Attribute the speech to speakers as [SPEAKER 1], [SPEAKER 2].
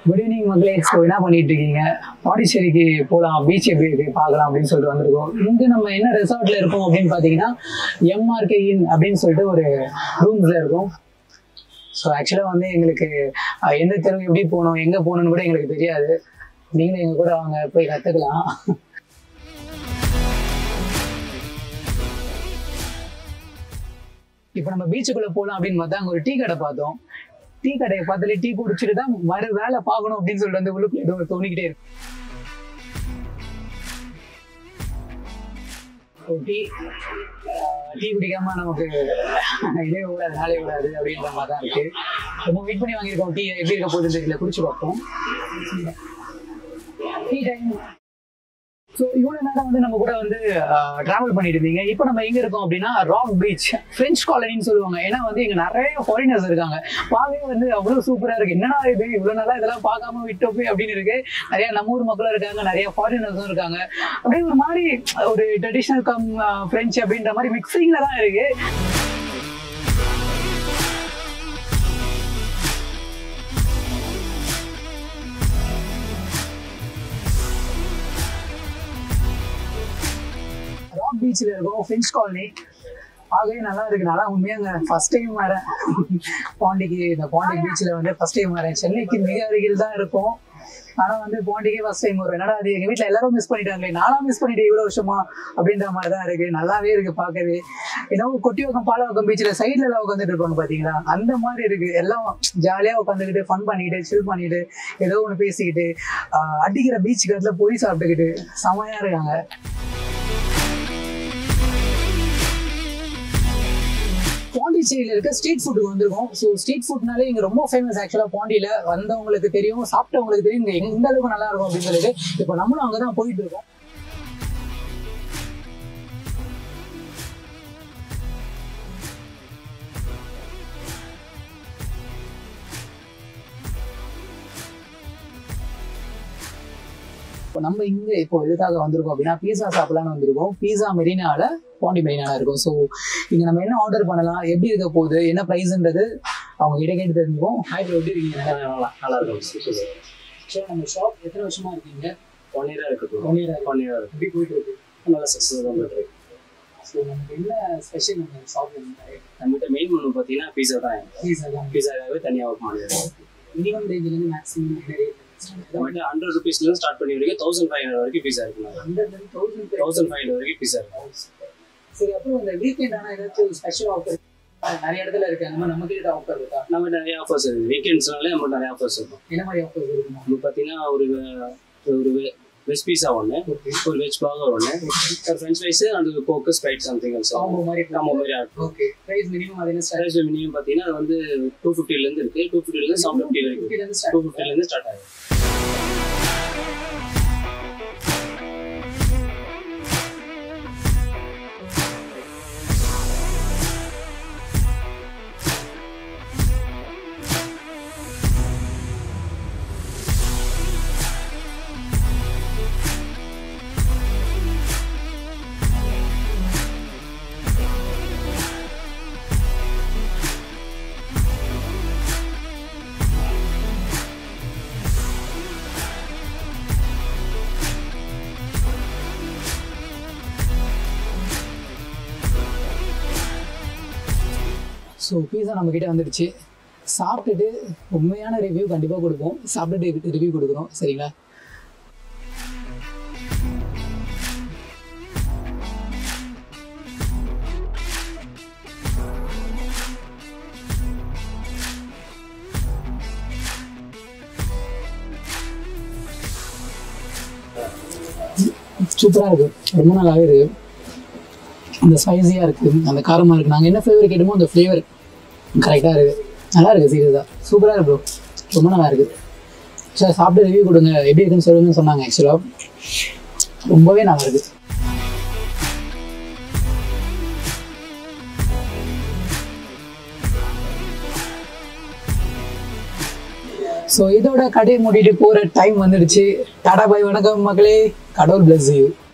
[SPEAKER 1] good evening மக்களே so என்ன பண்ணிட்டு இருக்கீங்க பாண்டிச்சேரிக்கு போகலாம் பீச் எப்படி இருக்கு பார்க்கலாம் அப்படின்னு சொல்லிட்டு வந்திருக்கோம் இங்க நம்ம என்ன ரெசார்ட்ல இருக்கோம் அப்படின்னு பார்த்தீங்கன்னா எம்ஆர்கே இன் அப்படின்னு சொல்லிட்டு ஒரு ரூம்ஸ்ல இருக்கோம் ஸோ ஆக்சுவலாக வந்து எங்களுக்கு அஹ், எந்த தெருவு எப்படி போகணும் எங்கே போகணும்னு கூட எங்களுக்கு தெரியாது நீங்களும் எங்க கூட வாங்க போய் கற்றுக்கலாம் இப்போ நம்ம பீச்சுக்குள்ள போகலாம் அப்படின்னு பார்த்தா அங்கே ஒரு டீ கடை பார்த்தோம் டீ கடையை பார்த்தாலே டீ குடிச்சிட்டு தான் வர வேலை பார்க்கணும் அப்படின்னு சொல்லிட்டு வந்து உள்ளுக்குள்ள ஏதோ ஒரு தோணிக்கிட்டே இருக்கு ஒரு டீ ஆஹ், டீ குடிக்காம நமக்கு இதே விடாது நாளே விடாது அப்படின்ற மாதிரி தான் இருக்கு ரொம்ப வெயிட் பண்ணி வாங்கியிருக்கோம் டீ எப்படி இருக்க போகுதுன்னு தெரியல குடிச்சு பார்ப்போம் டீ டைம் ஸோ இவ்வளோ நேரம் வந்து நம்ம கூட வந்து ட்ராவல் பண்ணிட்டு இருந்தீங்க இப்போ நம்ம எங்க இருக்கோம் அப்படின்னா ராக் பீச் ஃப்ரெஞ்ச் காலனின்னு சொல்லுவாங்க ஏன்னா வந்து இங்க நிறைய ஃபாரினர்ஸ் இருக்காங்க பார்க்கவே வந்து அவ்வளோ சூப்பரா இருக்கு என்னடா இது இவ்வளோ நாளா இதெல்லாம் பார்க்காம விட்டோமே அப்படின்னு இருக்கு நிறைய நம்ம ஊர் மக்களும் இருக்காங்க நிறைய ஃபாரினர்ஸும் இருக்காங்க அப்படியே ஒரு மாதிரி ஒரு ட்ரெடிஷ்னல் கம் ஃப்ரெஞ்ச் அப்படின்ற மாதிரி மிக்சிங்ல தான் இருக்கு ராக் பீச்சில் இருக்கோம் ஃப்ரெஞ்ச் காலனி ஆகவே நல்லா இருக்கு நல்லா உண்மையாங்க ஃபர்ஸ்ட் டைம் வரேன் பாண்டிக்கு இந்த பாண்டி பீச்சில் வந்து ஃபர்ஸ்ட் டைம் வரேன் சென்னைக்கு மிக அருகில் தான் இருக்கும் ஆனால் வந்து பாண்டிக்கே ஃபர்ஸ்ட் டைம் வரும் என்னடா அது எங்கள் வீட்டில் எல்லாரும் மிஸ் பண்ணிட்டாங்களே நானும் மிஸ் பண்ணிட்டேன் இவ்வளோ வருஷமா அப்படின்ற மாதிரி தான் இருக்கு நல்லாவே இருக்கு பார்க்கவே ஏன்னா கொட்டியோக்கம் பாலவக்கம் பீச்சில் சைடில் எல்லாம் உட்காந்துட்டு இருப்பாங்க பார்த்தீங்களா அந்த மாதிரி இருக்கு எல்லாம் ஜாலியாக உட்காந்துக்கிட்டு ஃபன் பண்ணிக்கிட்டு சில் பண்ணிட்டு ஏதோ ஒன்று பேசிக்கிட்டு ஆஹ் அடிக்கிற பீச் கட்டில் பொடி சாப்பிட்டுக்கிட்டு செமையாக இருக்காங்க பாண்டிச்சேரியில் இருக்க ஸ்ட்ரீட் ஃபுட்டுக்கு வந்திருக்கோம் ஸோ ஸ்ட்ரீட் ஃபுட்னாலே இங்கே ரொம்ப ஃபேமஸ் ஆக்சுவலாக பாண்டியில் வந்தவங்களுக்கு தெரியும் சாப்பிட்டவங்களுக்கு தெரியும் இங்கே எந்த அளவுக்கு நல்லா இருக்கும் அப்படின்னு சொல்லிட்டு இப்போ நம்மளும் அங்கே தான் போயிட்டு இருக்கோம் இப்போ நம்ம இங்கே இப்போ எதுக்காக வந்திருக்கோம் அப்படின்னா பீஸா சாப்பிடலாம்னு வந்திருக்கோம் பீஸா மெரினால பாண்டி மெரினால இருக்கும் ஸோ இங்கே நம்ம என்ன ஆர்டர் பண்ணலாம் எப்படி இருக்க போகுது என்ன ப்ரைஸ்ன்றது அவங்க கிட்ட கேட்டு தெரிஞ்சுப்போம் ஹாய் ப்ரோ எப்படி இருக்கீங்க
[SPEAKER 2] நல்லா நல்லா இருக்கும்
[SPEAKER 1] ஸோ நம்ம ஷாப் எத்தனை வருஷமா இருக்கீங்க
[SPEAKER 2] ஒன் இயரா இருக்கு
[SPEAKER 1] ஒன் இயர்
[SPEAKER 2] ஒன் இயர்
[SPEAKER 1] எப்படி போயிட்டு இருக்கு
[SPEAKER 2] நல்லா சக்ஸஸ் தான் இருக்கு
[SPEAKER 1] ஸோ நமக்கு என்ன ஸ்பெஷல் நம்ம ஷாப்ல
[SPEAKER 2] நம்மகிட்ட மெயின் மெனு பார்த்தீங்கன்னா பீஸா தான்
[SPEAKER 1] பீஸா தான்
[SPEAKER 2] பீஸாவே தனியாக ஒர்க் பண்ணுறது
[SPEAKER 1] மினிமம் ரேஞ்சிலேருந்து மேக்ஸிமம் நிறைய
[SPEAKER 2] நம்மகிட்ட ஹண்ட்ரட் ருபீஸ்லேருந்து ஸ்டார்ட் பண்ணி வரைக்கும் தௌசண்ட் ஃபைவ் ஹண்ட்ரட் வரைக்கும் பீஸா இருக்கு
[SPEAKER 1] hundred thousand
[SPEAKER 2] thousand five hundred வரைக்கும் பீஸா இருக்கு
[SPEAKER 1] சரி அப்புறம் இந்த வீக்கெண்ட் ஆனால் ஏதாச்சும் ஸ்பெஷல் ஆஃபர் நிறைய இடத்துல இருக்கு அந்த மாதிரி நம்ம கிட்ட ஆஃபர் இருக்கா
[SPEAKER 2] நம்ம நிறைய ஆஃபர்ஸ் இருக்கு வீக்கெண்ட்ஸ்னாலே நம்ம நிறைய ஆஃபர்ஸ் இருக்கும்
[SPEAKER 1] என்ன மாதிரி ஆஃபர் இருக்குமா
[SPEAKER 2] இப்போ பார்த்தீங்கன்னா ஒரு ஒரு வெஜ் பீஸா ஒன்று ஒரு வெஜ் பர்கர் ஒன்று ஒரு French fries and coke sprite something also
[SPEAKER 1] combo மாதிரி
[SPEAKER 2] காம்போ மாதிரி இருக்கும்
[SPEAKER 1] ஓகே ப்ரைஸ் மினிமம் அது என்ன ஸ்டார்ட்
[SPEAKER 2] ப்ரைஸ் மினிமம் பார்த்தீங்கன்னா அது வந்து டூ ஃபிஃப்டிலேருந்து இருக்கு டூ ஃபிஃப்டிலேருந்து செவன் ஃபிஃப்டி வரைக்கும்
[SPEAKER 1] ஃபிஃப்டிலேருந்து
[SPEAKER 2] டூ
[SPEAKER 1] ஸ்டார்ட்
[SPEAKER 2] ஃபிஃப்டிலேருந்து ஸ்டார்ட் ஆகும்
[SPEAKER 1] ஸோ பீஸா நம்ம கிட்ட வந்துடுச்சு சாப்பிட்டுட்டு உண்மையான ரிவ்யூ கண்டிப்பாக கொடுப்போம் சாப்பிட்டுட்டு ரிவ்யூ கொடுக்குறோம் சரிங்களா சூப்பராக இருக்கு ரொம்ப நல்லாவே இருக்கு அந்த ஸ்பைஸியாக இருக்கு அந்த காரமாக இருக்கு நாங்கள் என்ன ஃப்ளேவர் கேட்டோமோ அந்த ஃப்ளேவர் கரெக்டாக இருக்கு நல்லா இருக்கு சீரியஸாக சூப்பராக இருக்கு ப்ரோ ரொம்ப நல்லா இருக்கு சார் சாப்பிட்டு ரிவ்யூ கொடுங்க எப்படி இருக்குன்னு சொல்லுங்கன்னு சொன்னாங்க ஆக்சுவலாக ரொம்பவே நல்லா இருக்கு ஸோ இதோட கடையை மூடிட்டு போகிற டைம் வந்துடுச்சு டாடா பாய் வணக்கம் மக்களே கடவுள் பிளஸ் யூ